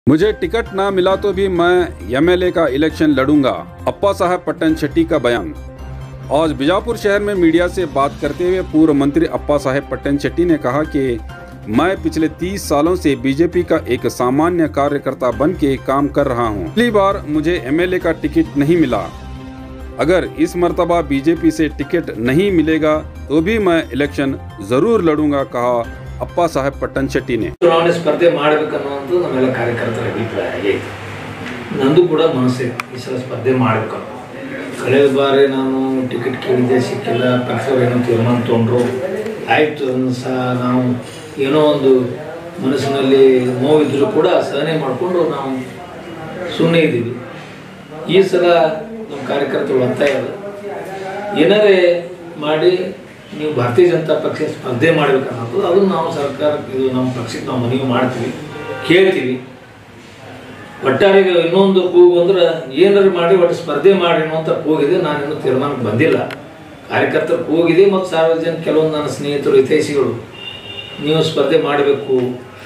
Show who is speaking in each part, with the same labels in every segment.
Speaker 1: मुझे टिकट ना मिला तो भी मैं एमएलए का इलेक्शन लड़ूंगा अप्पा साहब पट्टन शेट्टी का बयान आज बीजापुर शहर में मीडिया से बात करते हुए पूर्व मंत्री अप्पा साहेब पट्टन शेट्टी ने कहा कि मैं पिछले 30 सालों से बीजेपी का एक सामान्य कार्यकर्ता बन के काम कर रहा हूं। पहली बार मुझे एमएलए का टिकट नहीं मिला अगर इस मर्तबा बीजेपी से टिकट नहीं मिलेगा तो भी मैं इलेक्शन जरूर लड़ूंगा कहा अप्पा साहेब पट्टन शेट्टी ने
Speaker 2: ಚುನಾವಣೆ ಸ್ಪರ್ಧೆ ಮಾಡಬೇಕನ್ನುವಂಥದ್ದು ನಮ್ಮೆಲ್ಲ ಕಾರ್ಯಕರ್ತರ ಅಭಿಪ್ರಾಯ ಆಗೈತೆ ನಂದು ಕೂಡ ಮನಸ್ಸೇ ಈ ಸಲ ಸ್ಪರ್ಧೆ ಮಾಡಬೇಕು ಕಳೆದ ಬಾರಿ ನಾನು ಟಿಕೆಟ್ ಕೇಳಿದ್ದೆ ಸಿಕ್ಕಿಲ್ಲ ಪಕ್ಷದವ್ರು ಏನೋ ತೀರ್ಮಾನ ತೊಗೊಂಡ್ರು ಆಯಿತು ಅದನ್ನು ಸಹ ನಾವು ಏನೋ ಒಂದು ಮನಸ್ಸಿನಲ್ಲಿ ನೋವಿದ್ರೂ ಕೂಡ ಸಹನೆ ಮಾಡಿಕೊಂಡು ನಾವು ಸುಮ್ಮನೆ ಇದ್ದೀವಿ ಈ ಸಲ ನಮ್ಮ ಕಾರ್ಯಕರ್ತರು ಒತ್ತಾಯ ಇದೆ ಏನಾರೇ ಮಾಡಿ ನೀವು ಭಾರತೀಯ ಜನತಾ ಪಕ್ಷ ಸ್ಪರ್ಧೆ ಮಾಡ್ಬೇಕು ಅನ್ನೋದು ಅದನ್ನು ನಾವು ಸರ್ಕಾರಕ್ಕೆ ಇದು ನಮ್ಮ ಪಕ್ಷಕ್ಕೆ ನಾವು ಮನವಿ ಮಾಡ್ತೀವಿ ಕೇಳ್ತೀವಿ ಒಟ್ಟಾರೆ ಈಗ ಇನ್ನೊಂದು ಕೂಗು ಅಂದ್ರೆ ಏನಾರು ಮಾಡಿ ಒಟ್ಟು ಸ್ಪರ್ಧೆ ಮಾಡಿ ಅನ್ನುವಂಥ ಕೂಗಿದೆ ನಾನು ಇನ್ನೂ ತೀರ್ಮಾನಕ್ಕೆ ಬಂದಿಲ್ಲ ಕಾರ್ಯಕರ್ತರು ಕೂಗಿದೆ ಮತ್ತು ಸಾರ್ವಜನಿಕ ಕೆಲವೊಂದು ನನ್ನ ಸ್ನೇಹಿತರು ಹಿತೈಷಿಗಳು ನೀವು ಸ್ಪರ್ಧೆ ಮಾಡಬೇಕು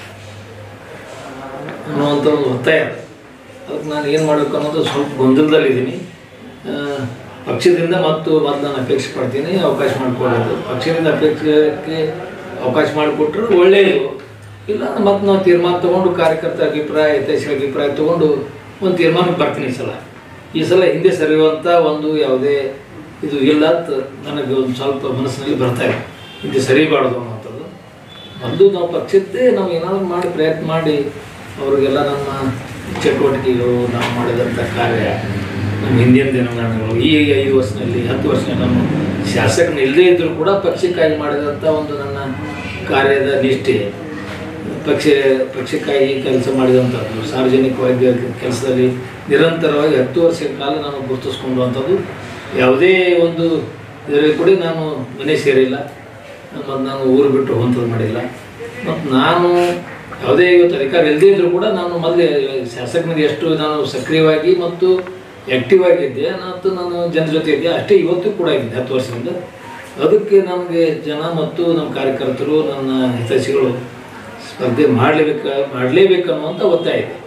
Speaker 2: ಅನ್ನುವಂಥ ಒಂದು ಒತ್ತಾಯ ಇದೆ. ಅದಕ್ಕೆ ನಾನು ಏನು ಮಾಡಬೇಕು ಅನ್ನೋದು ಸ್ವಲ್ಪ ಗೊಂದಲದಲ್ಲಿದ್ದೀನಿ ಆ, ಪಕ್ಷದಿಂದ ಮತ್ತು ಮೊದಲು ನಾನು ಅಪೇಕ್ಷೆ ಪಡ್ತೀನಿ ಅವಕಾಶ ಮಾಡಿಕೊಡೋದು ಪಕ್ಷದಿಂದ ಅಪೇಕ್ಷೆಗೆ ಅವಕಾಶ ಮಾಡಿಕೊಟ್ರೆ ಒಳ್ಳೆಯದು ಇಲ್ಲ ಮತ್ತು ನಾವು ತೀರ್ಮಾನ ತೊಗೊಂಡು ಕಾರ್ಯಕರ್ತರ ಅಭಿಪ್ರಾಯ ಹಿತೈಷಿಗಳ ಅಭಿಪ್ರಾಯ ತೊಗೊಂಡು ಒಂದು ತೀರ್ಮಾನಕ್ಕೆ ಬರ್ತೀನಿ ಈ ಸಲ ಈ ಸಲ ಹಿಂದೆ ಸರಿಯುವಂಥ ಒಂದು ಯಾವುದೇ ಇದು ಇಲ್ಲ ಅಂತ ನನಗೆ ಒಂದು ಸ್ವಲ್ಪ ಮನಸ್ಸಿನಲ್ಲಿ ಬರ್ತಾ ಇದೆ ಹಿಂದೆ ಸರಿಬಾರ್ದು ಅನ್ನೋಂಥದ್ದು ಮೊದಲು ನಾವು ಪಕ್ಷದ್ದೇ ನಾವು ಏನಾದರೂ ಮಾಡಿ ಪ್ರಯತ್ನ ಮಾಡಿ ಅವರಿಗೆಲ್ಲ ನಮ್ಮ ಚಟುವಟಿಕೆಗಳು ನಾವು ಮಾಡಿದಂಥ ಕಾರ್ಯ ನಮ್ಮ ಹಿಂದಿನ ದಿನಮಾನಗಳು ಈ ಐದು ವರ್ಷದಲ್ಲಿ ಹತ್ತು ವರ್ಷದಲ್ಲಿ ನಾನು ಶಾಸಕನ ಇಲ್ಲದೇ ಇದ್ದರೂ ಕೂಡ ಪಕ್ಷಕ್ಕಾಗಿ ಮಾಡಿದಂಥ ಒಂದು ನನ್ನ ಕಾರ್ಯದ ನಿಷ್ಠೆ ಪಕ್ಷ ಪಕ್ಷಕ್ಕಾಗಿ ಕೆಲಸ ಮಾಡಿದಂಥದ್ದು ಸಾರ್ವಜನಿಕವಾಗಿ ಕೆಲಸದಲ್ಲಿ ನಿರಂತರವಾಗಿ ಹತ್ತು ವರ್ಷ ಕಾಲ ನಾನು ಗುರುತಿಸ್ಕೊಂಡುವಂಥದ್ದು ಯಾವುದೇ ಒಂದು ಇದರಲ್ಲಿ ಕೂಡ ನಾನು ಮನೆ ಸೇರಿಲ್ಲ ಮತ್ತು ನಾನು ಊರು ಬಿಟ್ಟು ಹೋಗುವಂಥದ್ದು ಮಾಡಿಲ್ಲ ಮತ್ತು ನಾನು ಯಾವುದೇ ಇವತ್ತು ಅಧಿಕಾರ ಇಲ್ಲದೇ ಇದ್ದರೂ ಕೂಡ ನಾನು ಮೊದಲೇ ಶಾಸಕನಿಗೆ ಎಷ್ಟು ನಾನು ಸಕ್ರಿಯವಾಗಿ ಮತ್ತು ಆ್ಯಕ್ಟಿವ್ ಆಗಿದ್ದೆ ಮತ್ತು ನಾನು ಜನರ ಜೊತೆ ಇದ್ದೆ ಅಷ್ಟೇ ಇವತ್ತು ಕೂಡ ಇದ್ದೆ ಹತ್ತು ವರ್ಷದಿಂದ ಅದಕ್ಕೆ ನಮಗೆ ಜನ ಮತ್ತು ನಮ್ಮ ಕಾರ್ಯಕರ್ತರು ನನ್ನ ಹಿತೈಷಿಗಳು ಸ್ಪರ್ಧೆ ಮಾಡಲೇಬೇಕು ಮಾಡಲೇಬೇಕು ಅನ್ನುವಂಥ ಒತ್ತಾಯ ಇದೆ